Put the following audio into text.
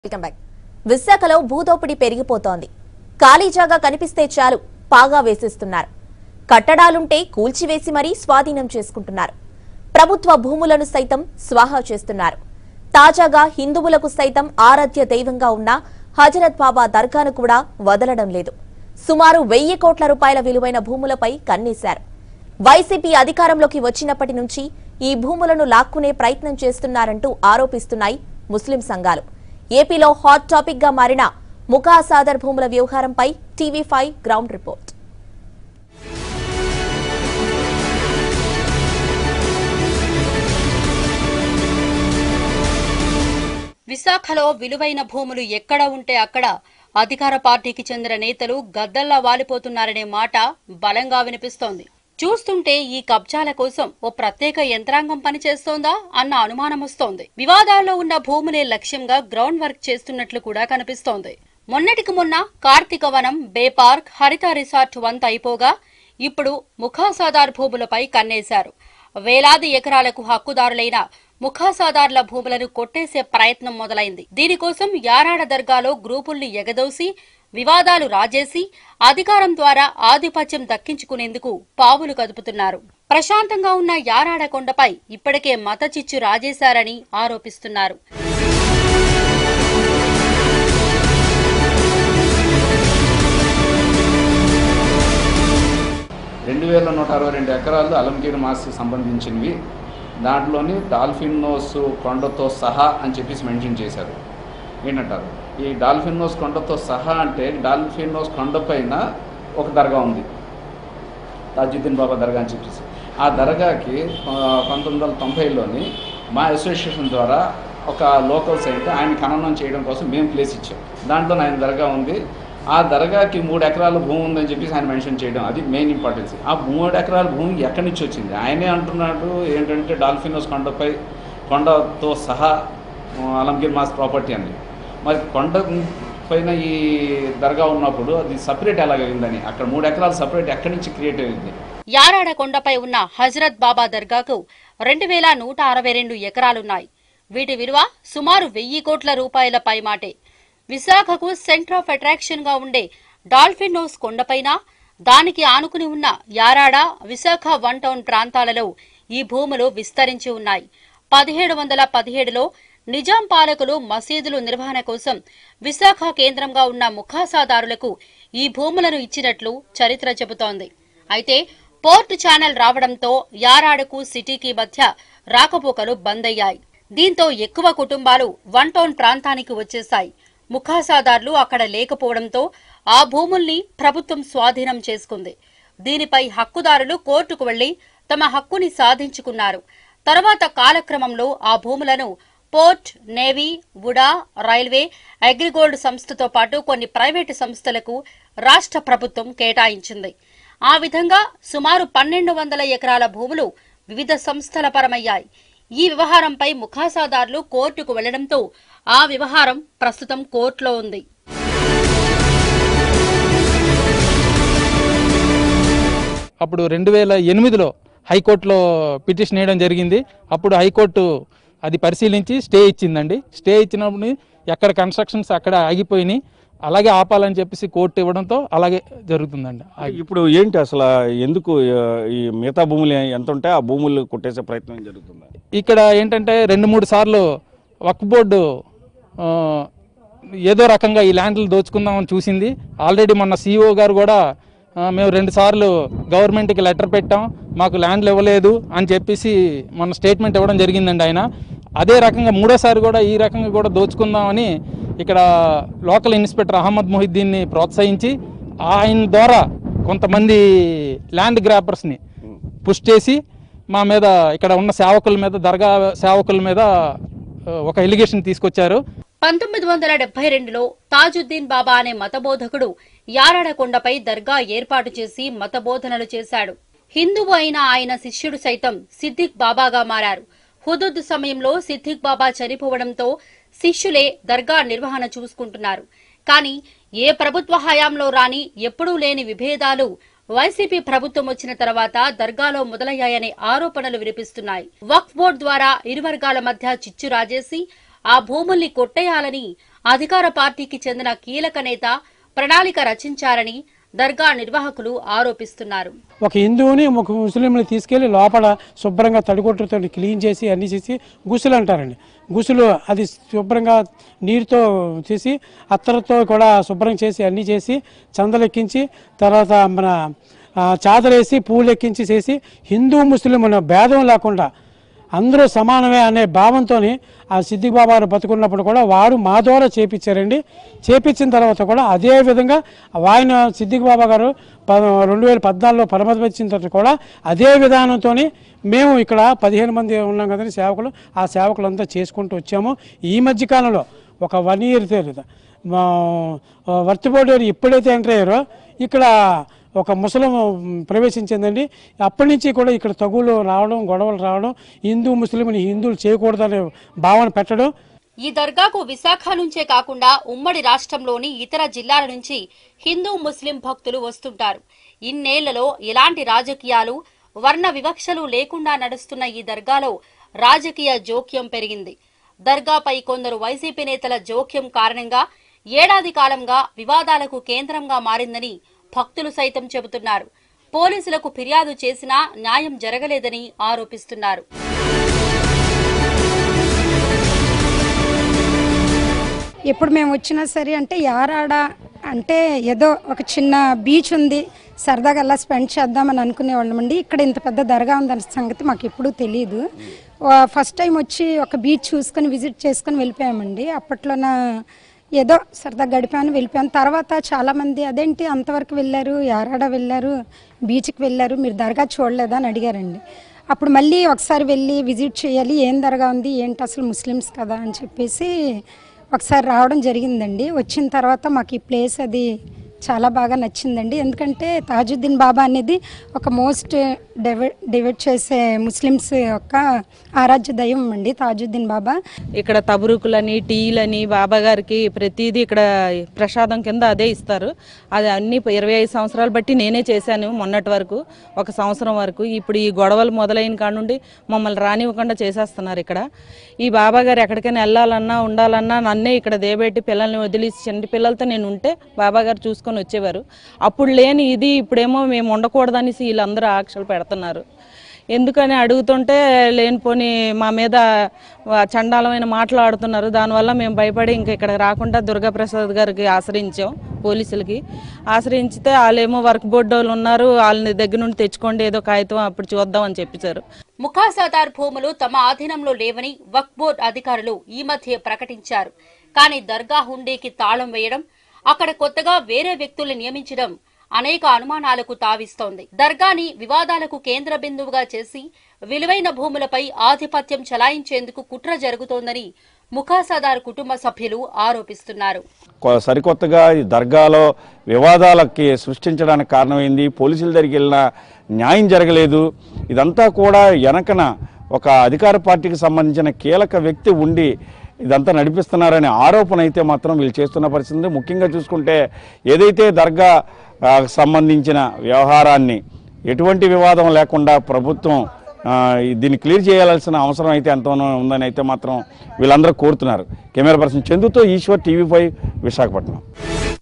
Welcome back విశాఖలో భూదోపిడీ పెరిగిపోతోంది ఖాళీ జాగా కనిపిస్తే చాలు పాగా వేసేస్తున్నారు కట్టడాలుంటే కూల్చివేసి మరీ స్వాధీనం చేసుకుంటున్నారు ప్రభుత్వ భూములను సైతం స్వాహా చేస్తున్నారు తాజాగా హిందువులకు సైతం ఆరాధ్య దైవంగా ఉన్న హజరత్ బాబా దర్గాను కూడా వదలడం లేదు సుమారు వెయ్యి కోట్ల రూపాయల విలువైన భూములపై కన్నేశారు వైసీపీ అధికారంలోకి వచ్చినప్పటి నుంచి ఈ భూములను లాక్కునే ప్రయత్నం చేస్తున్నారంటూ ఆరోపిస్తున్నాయి ముస్లిం సంఘాలు ఏపీలో హాట్ టాపిక్ గా మారిన ముఖా సాదర్ భూముల వ్యవహారంపై టీవీ ఫైవ్ గ్రౌండ్ రిపోర్ట్ విశాఖలో విలువైన భూములు ఎక్కడ ఉంటే అక్కడ అధికార పార్టీకి చెందిన నేతలు గద్దల్లా వాలిపోతున్నారనే మాట బలంగా వినిపిస్తోంది చూస్తుంటే ఈ కబ్జాల కోసం ఓ ప్రత్యేక యంత్రాంగం పనిచేస్తోందా అన్న అనుమానం వస్తోంది వివాదాల్లో ఉన్న భూములే లక్ష్యంగా గ్రౌండ్ వర్క్ చేస్తున్నట్లు కూడా కనిపిస్తోంది మొన్నటికి మొన్న కార్తీక వనం బే పార్క్ హరిత రిసార్ట్ వంత అయిపోగా ఇప్పుడు ముఖాసాదార్ భూములపై కన్నేశారు వేలాది ఎకరాలకు హక్కుదారులైన ముఖాసాదార్ల భూములను కొట్టేసే ప్రయత్నం మొదలైంది దీనికోసం యారాడ దర్గాలో గ్రూపుల్ని ఎగదోసి వివాదాలు రాజేసి అధికారం ద్వారా ఆధిపత్యం దక్కించుకునేందుకు పావులు కదుపుతున్నారు ప్రశాంతంగా ఉన్న యారాడ కొండపై ఇప్పటికే మత చిచ్చు రాజేశారని ఆరోపిస్తున్నారు రెండు వేల నూట అరవై రెండు ఎకరాలు అలంగిరి మాస్కి సంబంధించినవి దాంట్లోని డాల్ఫిన్ నోస్ కొండతో సహా అని చెప్పేసి మెన్షన్ చేశారు ఏంటంటారు ఈ డాల్ఫిన్ నోస్ కొండతో సహా అంటే డాల్ఫిన్ నోస్ కొండ పైన ఒక దర్గా ఉంది తాజుద్దీన్ బాబా దర్గా అని చెప్పేసి ఆ దర్గాకి ఆ, పంతొమ్మిది వందల తొంభైలోని మా అసోసియేషన్ ద్వారా ఒక లోకల్ సైట్ ఆయన ఖననం చేయడం కోసం మేము ప్లేస్ ఇచ్చాం దాంట్లో ఆయన దర్గా ఉంది ఆ దర్గాకి మూడు ఎకరాల భూమి ఉందని చెప్పేసి ఆయన మెన్షన్ చేయడం అది మెయిన్ ఇంపార్టెన్స్ ఆ మూడు ఎకరాల భూమి ఎక్కడి నుంచి వచ్చింది ఆయనే అంటున్నాడు ఏంటంటే డాల్ఫినోస్ కొండపై కొండతో సహా ఆ, అలంగిర్ మాస్ ప్రాపర్టీ అని మరి కొండ పైన ఈ దర్గా ఉన్నప్పుడు అది సపరేట్ ఎలాగైందని అక్కడ మూడు ఎకరాలు సపరేట్ ఎక్కడి నుంచి క్రియేట్ అయింది యారాడ కొండపై ఉన్న హజరత్ బాబా దర్గాకు రెండు వేల నూట అరవై రెండు ఎకరాలున్నాయి వీటి విలువ సుమారు వెయ్యి కోట్ల రూపాయల పైమాటే విశాఖకు సెంటర్ ఆఫ్ అట్రాక్షన్ గా ఉండే డాల్ఫిన్ నోస్ కొండపైన దానికి ఆనుకుని ఉన్న యారాడ విశాఖ వన్ టౌన్ ప్రాంతాలలో ఈ భూములు విస్తరించి ఉన్నాయి పదిహేడు వందల పదిహేడులో నిజాం పాలకులు మసీదులు నిర్వహణ కోసం విశాఖ కేంద్రంగా ఉన్న ముఖాసాదారులకు ఈ భూములను ఇచ్చినట్లు చరిత్ర చెబుతోంది అయితే పోర్ట్ ఛానల్ రావడంతో యారాడకు సిటీకి మధ్య రాకపోకలు బంద్ అయ్యాయి దీంతో ఎక్కువ కుటుంబాలు వన్ టౌన్ ప్రాంతానికి వచ్చేశాయి ముఖాసాదార్లు అక్కడ లేకపోవడంతో ఆ భూముల్ని ప్రభుత్వం స్వాధీనం చేసుకుంది దీనిపై హక్కుదారులు కోర్టుకు వెళ్లి తమ హక్కుని సాధించుకున్నారు తర్వాత కాలక్రమంలో ఆ భూములను port navy VUDA railway Agrigold సంస్థతో పాటు కొన్ని ప్రైవేటు సంస్థలకు రాష్ట్ర ప్రభుత్వం కేటాయించింది ఆ విధంగా సుమారు పన్నెండు వందల ఎకరాల భూములు వివిధ సంస్థల పరమయ్యాయి ఈ వ్యవహారంపై ముఖాసాదారులు కోర్టుకు వెళ్లడంతో ఆ వ్యవహారం ప్రస్తుతం కోర్టులో ఉంది అప్పుడు రెండు వేల ఎనిమిదిలో హైకోర్టులో పిటిషన్ వేయడం జరిగింది అప్పుడు హైకోర్టు అది పరిశీలించి స్టే ఇచ్చిందండి స్టే ఇచ్చినప్పుడు ఎక్కడ కన్స్ట్రక్షన్స్ అక్కడ ఆగిపోయినాయి అలాగే ఆపాలని చెప్పేసి కోర్టు ఇవ్వడంతో అలాగే జరుగుతుందండి ఆగి- ఇప్పుడు ఏంటి అసలు ఎందుకు ఆ, ఈ మిగతా భూములు ఎంత ఉంటే ఆ భూములు కొట్టేసే ప్రయత్నం జరుగుతుంది ఇక్కడ ఏంటంటే రెండు మూడు సార్లు వక్ఫ్ బోర్డు ఆ, ఏదో రకంగా ఈ ల్యాండ్లు దోచుకుందామని చూసింది ఆల్రెడీ మొన్న సీఈఓ గారు కూడా ఆ, మేము రెండు సార్లు గవర్నమెంట్కి లెటర్ పెట్టాం మాకు ల్యాండ్లు ఇవ్వలేదు అని చెప్పేసి మొన్న స్టేట్మెంట్ ఇవ్వడం జరిగిందండి ఆయన అదే రకంగా మూడోసారి కూడా ఈ రకంగా కూడా దోచుకుందామని ఇక్కడ లోకల్ ఇన్స్పెక్టర్ అహ్మద్ మొహిద్దీన్ని ప్రోత్సహించి ఆయన ద్వారా కొంతమంది ల్యాండ్ గ్రాపర్స్ని పుష్ చేసి మా మీద ఇక్కడ ఉన్న సేవకుల మీద దర్గా సేవకుల మీద ఆ, ఒక ఎలిగేషన్ తీసుకొచ్చారు పంతొమ్మిది వందల డెబ్బై రెండులో తాజుద్దీన్ బాబా అనే మతబోధకుడు యారాడ కొండపై దర్గా ఏర్పాటు చేసి మతబోధనలు చేశాడు హిందువు అయిన ఆయన శిష్యుడు సైతం సిద్దిక్ బాబాగా మారారు హుదుద్ సమయంలో సిద్దిక్ బాబా చనిపోవడంతో శిష్యులే దర్గా నిర్వహణ చూసుకుంటున్నారు కానీ ఏ ప్రభుత్వ హయాంలో రాని ఎప్పుడూ లేని విభేదాలు వైసీపీ ప్రభుత్వం వచ్చిన తర్వాత దర్గాలో మొదలయ్యాయనే ఆరోపణలు వినిపిస్తున్నాయి వక్ఫ్ బోర్డు ద్వారా ఇరు వర్గాల మధ్య చిచ్చు రాజేసి ఆ భూముల్ని కొట్టేయాలని అధికార పార్టీకి చెందిన కీలక నేత ప్రణాళిక రచించారని దర్గా నిర్వాహకులు ఆరోపిస్తున్నారు ఒక హిందువుని ఒక ముస్లింని తీసుకెళ్లి లోపల శుభ్రంగా తడిగొట్టుతో క్లీన్ చేసి అన్ని చేసి గుసులు అంటారండి గుసులు అది శుభ్రంగా నీరుతో చేసి అత్తరతో కూడా శుభ్రం చేసి అన్ని చేసి చందలెక్కించి తర్వాత మన ఆ, చాదరేసి పూలు ఎక్కించి చేసి హిందూ ముస్లిం అనే భేదం లేకుండా అందరూ సమానమే అనే భావంతో ఆ సిద్దిక్ బాబా గారు బతుకున్నప్పుడు కూడా వారు మా ద్వారా చేపించారండి చేపించిన తర్వాత కూడా అదే విధంగా ఆయన సిద్దిక్ బాబా గారు ప రెండు వేల పద్నాలుగులో పరమతించిన తర్వాత కూడా అదే విధానంతో మేము ఇక్కడ పదిహేను మంది ఉన్నాం కదండి సేవకులు ఆ సేవకులంతా చేసుకుంటూ వచ్చాము ఈ మధ్య కాలంలో ఒక వన్ ఇయర్ తెలియదు మా వర్తిబోర్డు ఎప్పుడైతే ఎంటర్ అయ్యారో ఇక్కడ ఒక ముసలం ప్రవేశించిందండి అప్పటి నుంచి కూడా ఇక్కడ తగులు రావడం గొడవలు రావడం హిందూ ముస్లింని హిందువులు చేయకూడదనే భావన పెట్టడం ఈ దర్గాకు విశాఖ నుంచే కాకుండా ఉమ్మడి రాష్ట్రంలోని ఇతర జిల్లాల నుంచి హిందూ ముస్లిం భక్తులు వస్తుంటారు ఇన్నేళ్లలో ఎలాంటి రాజకీయాలు వర్ణ వివక్షలు లేకుండా నడుస్తున్న ఈ దర్గాలో రాజకీయ జోక్యం పెరిగింది దర్గాపై కొందరు వైసీపీ నేతల జోక్యం కారణంగా ఏడాది కాలంగా వివాదాలకు కేంద్రంగా మారిందని భక్తులు సైతం చెబుతున్నారు పోలీసులకు ఫిర్యాదు చేసినా న్యాయం జరగలేదని ఆరోపిస్తున్నారు ఎప్పుడు మేము వచ్చినా సరే అంటే యారాడ అంటే ఏదో ఒక చిన్న బీచ్ ఉంది సరదాగా అలా స్పెండ్ చేద్దామని అనుకునేవాళ్ళమండి ఇక్కడ ఇంత పెద్ద దర్గా ఉందన్న సంగతి మాకు ఎప్పుడూ తెలియదు ఫస్ట్ టైం వచ్చి ఒక బీచ్ చూసుకొని విజిట్ చేసుకొని వెళ్ళిపోయామండి అప్పట్లోన ఏదో సరదా గడిపాను వెళ్ళిపోయాను తర్వాత చాలామంది అదేంటి అంతవరకు వెళ్ళారు యారాడ వెళ్ళారు బీచ్కి వెళ్ళారు మీరు దర్గా చూడలేదా అని అడిగారండి అప్పుడు మళ్ళీ ఒకసారి వెళ్ళి విజిట్ చేయాలి ఏం దర్గా ఉంది ఏంటి అసలు ముస్లిమ్స్ కదా అని చెప్పేసి ఒకసారి రావడం జరిగిందండి వచ్చిన తర్వాత మాకు ఈ ప్లేస్ అది చాలా బాగా నచ్చిందండి ఎందుకంటే తాజుద్దీన్ బాబా అనేది ఒక మోస్ట్ డివైడ్ డివైడ్ చేసే ముస్లిమ్స్ యొక్క ఆరాధ్య దైవం అండి తాజుద్దీన్ బాబా ఇక్కడ తబరుకులని టీలని బాబా గారికి ప్రతిదీ ఇక్కడ ప్రసాదం కింద అదే ఇస్తారు అది అన్ని ఇరవై ఐదు సంవత్సరాలు బట్టి నేనే చేశాను మొన్నటి వరకు ఒక సంవత్సరం వరకు ఇప్పుడు ఈ గొడవలు మొదలైన కాడ నుండి మమ్మల్ని రానివ్వకుండా చేసేస్తున్నారు ఇక్కడ ఈ బాబా గారు ఎక్కడికైనా వెళ్ళాలన్నా ఉండాలన్నా నన్నే ఇక్కడ దేబెట్టి పిల్లల్ని వదిలేసి చిన్న పిల్లలతో నేను ఉంటే బాబా గారు చూసుకొని వచ్చేవారు అప్పుడు లేని ఇది ఇప్పుడేమో మేము ఉండకూడదనేసి వీళ్ళందరూ ఆంక్షలు పెడుతున్నారు ఎందుకని అడుగుతుంటే లేనిపోని మా మీద వా- చండాలమైన మాటలు ఆడుతున్నారు దానివల్ల మేము భయపడి ఇంకా ఇక్కడ రాకుండా దుర్గాప్రసాద్ గారికి ఆశ్రయించాం పోలీసులకి ఆశ్రయించితే వాళ్ళేమో వర్క్ బోర్డు వాళ్ళు ఉన్నారు వాళ్ళని దగ్గర నుండి తెచ్చుకోండి ఏదో కాగితం అప్పుడు చూద్దాం అని చెప్పేశారు ముఖాసాదార్ భూములు తమ ఆధీనంలో లేవని వక్ఫ్ బోర్డ్ అధికారులు ఈ మధ్య ప్రకటించారు కానీ దర్గా హుండీకి తాళం వేయడం అక్కడ కొత్తగా వేరే వ్యక్తుల్ని నియమించడం అనేక అనుమానాలకు తావిస్తోంది దర్గాని వివాదాలకు కేంద్ర బిందువుగా చేసి విలువైన భూములపై ఆధిపత్యం చలాయించేందుకు కుట్ర జరుగుతోందని ముఖాసాదార్ కుటుంబ సభ్యులు ఆరోపిస్తున్నారు కొ- సరికొత్తగా ఈ దర్గాలో వివాదాలకి సృష్టించడానికి కారణమైంది పోలీసుల దగ్గరికి వెళ్ళిన న్యాయం జరగలేదు ఇదంతా కూడా వెనకన ఒక అధికార పార్టీకి సంబంధించిన కీలక వ్యక్తి ఉండి ఇదంతా నడిపిస్తున్నారనే ఆరోపణ అయితే మాత్రం వీళ్ళు చేస్తున్న పరిస్థితి ఉంది. ముఖ్యంగా చూసుకుంటే ఏదైతే దర్గా ఆ, సంబంధించిన వ్యవహారాన్ని ఎటువంటి వివాదం లేకుండా ప్రభుత్వం ఆ, దీన్ని క్లియర్ చేయాల్సిన అవసరం అయితే ఎంతోనో ఉందని అయితే మాత్రం వీళ్ళందరూ కోరుతున్నారు కెమెరా పర్సన్ చందుతో ఈశ్వర్ టీవీ ఫైవ్ విశాఖపట్నం